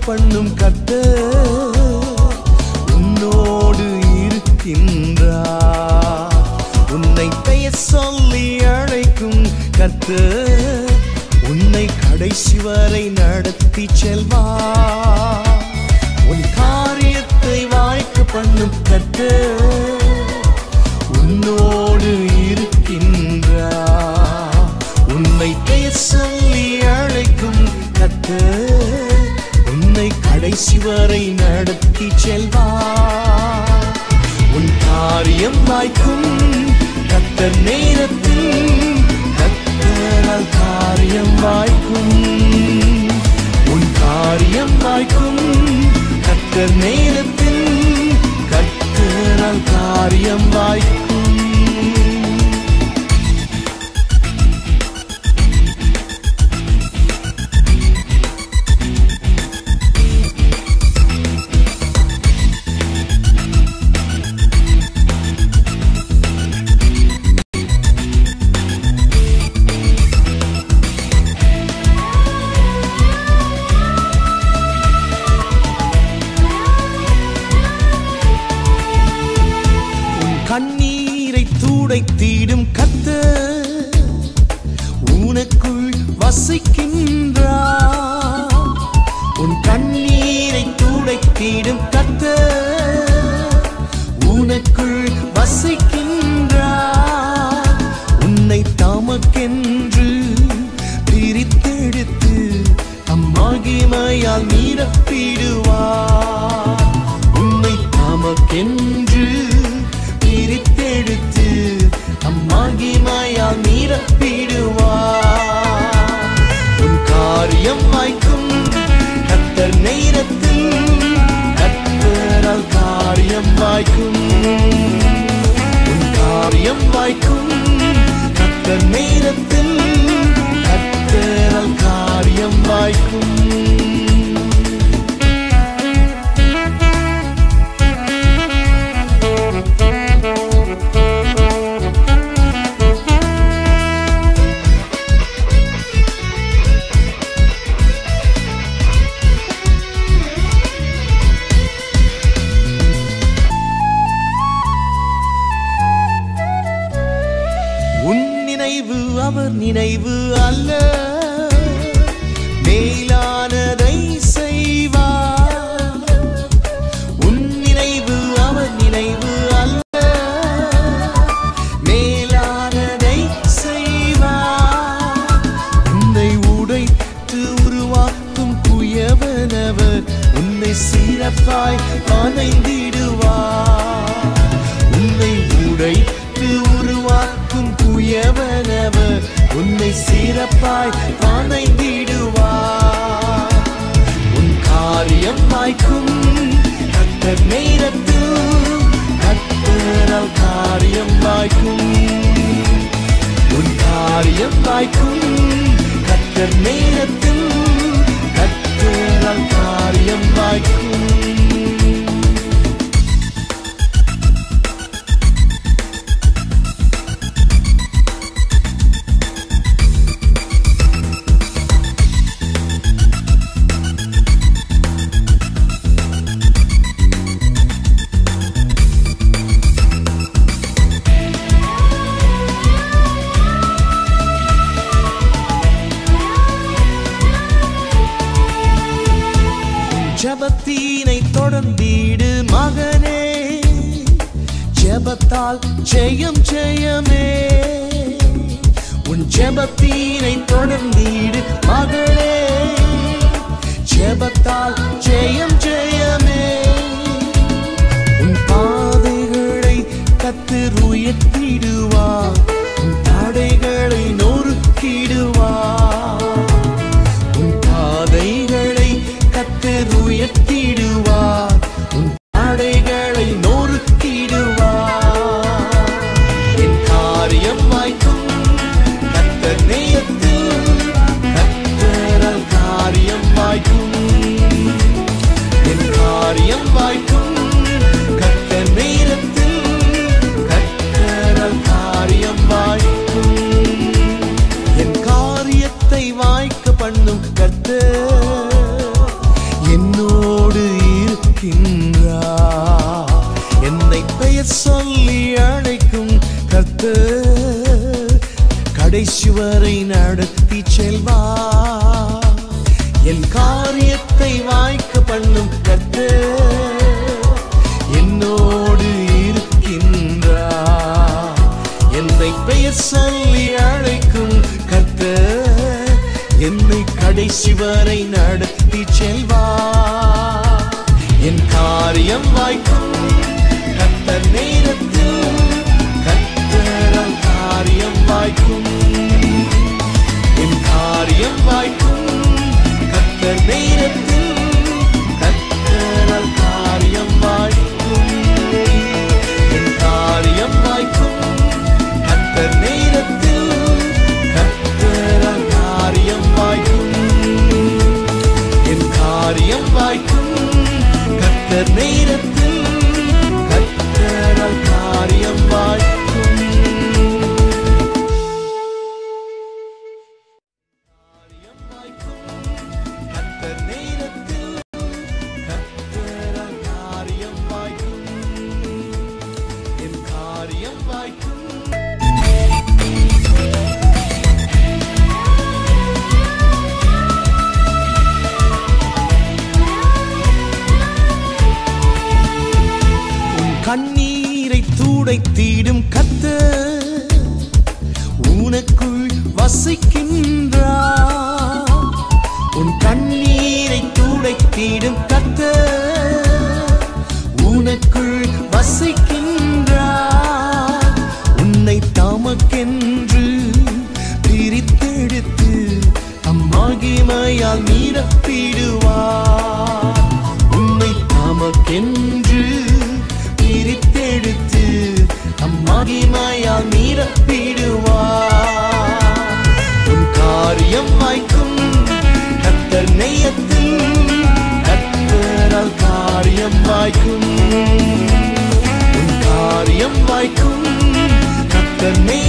பண்ணும் கர்த்தர் உன்னோடு இருக்கின்றார் உன்னை பெயர் சொல்லி அழைக்கும் கர்த்தர் உன்னை கடைசி வரை நடத்தி செல்வார் உன் காரியத்தை வாய்க்க பண்ணும் கர்த்தர் உன்னோடு இருக்கின்றார் உன்னை பெயர் சொல்லி அழைக்கும் கர்த்தர் உன்னை கடைசி வரை நடத்தி செல்வார் உன் காரியம் வாய்க்கும் கத்தர் நேரத்தில் கத்தரால் காரியம் வாய்க்கும் உன் காரியம் வாய்க்கும் கத்தர் நேரத்தில் கத்தரால் காரியம் வாய்க்கும் உன் கண்ணீரை துடைத்திடும் கத்தர் உனக்குள் வசிக்கின்றார் உன் கண்ணீரை துடைத்திடும் கத்தர் உனக்குள் வசிக்கின்றார் உன்னை தமக்கென்று பிரித்தெடுத்து அம்மகிமையால் நிரப்பிடுவார் உன்னை தமக்கென்று பிரித்தெடுத்து அம்மகிமையால் நிரப்பிடுவார் உன் காரியம் வாய்க்கும் கத்தர் நேரத்தில் கத்தரால் காரியம் வாய்க்கும் உன் காரியம் வாய்க்கும் கத்தர் நேரத்தில் கத்தரால் காரியம் வாய்க்கும் உன் நினைவு அவர் நினைவு அல்ல மேலானதை செய்வார் உன் நினைவு அவர் நினைவு அல்ல மேலானதை செய்வார் உன்னை உடைத்து உருவாக்கும் குயவனவர் உன்னை சிறப்பாய் அணைந்திடுவார் உன்னை உடைத்து உருவாக்கும் குயவனவர் உன்னை சிறப்பாய் அணைந்திடுவார் உன் காரியம் வாய்க்கும் கத்தர் நேரத்தில் கத்தரால் காரியம் வாய்க்கும் உன் காரியம் வாய்க்கும் கத்தர் நேரத்தில் கத்தரால் காரியம் வாய்க்கும் ஜபத்தீனை தொடர்ந்தீடு மகனே ஜபத்தால் ஜெயம் ஜெயமே உன் ஜபத்தீனை தொடர்ந்தீடு மகளே ஜபத்தால் ஜெயம் ஜெயமே உன் பாதைகளை கத்தர் உயர்த்திடுவார் உன் தடைகளை நொறுக்கிடுவார் உன் பாதைகளை கத்தர் உயர்த்திடுவார் உன் தடைகளை நொறுக்கிடுவார் என் காரியம் வாய்க்கும் கத்தர் நேயத்தில் கத்தரால் காரியம் வாய்க்கும் என் காரியம் வாய்க்கும் கத்தர் நேரத்தில் கத்தரால் காரியம் வாய்க்கும் என் காரியத்தை வாய்க்க பண்ணும் கர்த்தர் என்னோடு இருக்கின்றார் என்னை பெயர் சொல்லி அழைக்கும் கர்த்தர் கடைசி வரை நடத்தி செல்வார் என் காரியத்தை வாய்க்க பண்ணும் கர்த்தர் என்னோடு இருக்கின்றார் என்னை பெயர் சொல்லி அழைக்கும் கர்த்தர் என்னை கடைசி வரை நடத்தி செல்வார் என் காரியம் வாய்க்கும் கர்த்தர் நேரத்தில் கர்த்தரால் காரியம் வாய்க்கும் என் காரியம் வாய்க்கும் கர்த்தர் நேரத்தில் கர்த்தரால் காரியம் வாய்க்கும் என் காரியம் வாய்க்கும் கர்த்தர் நேரத்தில் கர்த்தரால் காரியம் வாய்க்கும் என் காரியம் வாய்க்கும் கர்த்தர் நேரத்தில் கர்த்தரால் காரியம் வாய்க்கும் காரியம் வாய்க்கும் கர்த்தர் நேரத்தில் கர்த்தரால் காரியம் வாய்க்கும் என் காரியம் வாய்க்கும் உன் கண்ணீரை துடைத்திடும் கத்த உனக்குள் வசிக்கின்றார் உன் கண்ணீரை துடைத்திடும் கத்த உனக்குள் வசிக்கின்றார் உன்னை தமக்கென்று பிரித்தெடுத்து அம்மாகிமையால் நிரப்பிடுவார் உன்னை தமக்கென்று பிரித்தெடுத்து அம்மாகிமையால் நிரப்பிடுவார் உன் காரியம் வாய்க்கும் கத்தர் நெய்யத்தில் கத்தரால் காரியம் வாய்க்கும் உன் காரியம் வாய்க்கும் கத்தர் நெய்யத்தில்